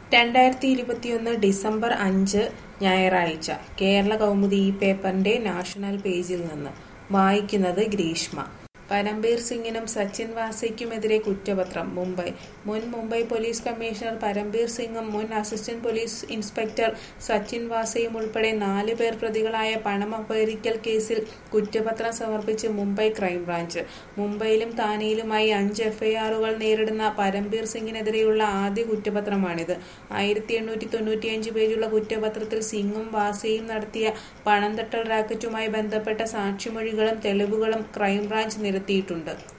രണ്ടായിരത്തി ഇരുപത്തിയൊന്ന് ഡിസംബർ അഞ്ച് ഞായറാഴ്ച കേരള കൗമുദി ഈ പേപ്പറിന്റെ നാഷണൽ പേജിൽ നിന്ന് വായിക്കുന്നത് ഗ്രീഷ്മ പരംബീർ സിംഗിനും സച്ചിൻ വാസയ്ക്കുമെതിരെ കുറ്റപത്രം മുംബൈ മുൻ മുംബൈ പോലീസ് കമ്മീഷണർ പരംബീർ സിംഗും മുൻ അസിസ്റ്റന്റ് പോലീസ് ഇൻസ്പെക്ടർ സച്ചിൻ വാസയും ഉൾപ്പെടെ നാല് പേർ പ്രതികളായ പണം അപഹരിക്കൽ കേസിൽ കുറ്റപത്രം സമർപ്പിച്ച് മുംബൈ ക്രൈംബ്രാഞ്ച് മുംബൈയിലും താനെയിലുമായി അഞ്ച് എഫ്ഐആറുകൾ നേരിടുന്ന പരംബീർ സിംഗിനെതിരെയുള്ള ആദ്യ കുറ്റപത്രമാണിത് ആയിരത്തി എണ്ണൂറ്റി തൊണ്ണൂറ്റിയഞ്ച് പേജുള്ള കുറ്റപത്രത്തിൽ സിംഗും വാസയും നടത്തിയ പണം തട്ടൽ റാക്കറ്റുമായി ബന്ധപ്പെട്ട സാക്ഷിമൊഴികളും തെളിവുകളും ക്രൈംബ്രാഞ്ച് നിരത്തിയിട്ടുണ്ട്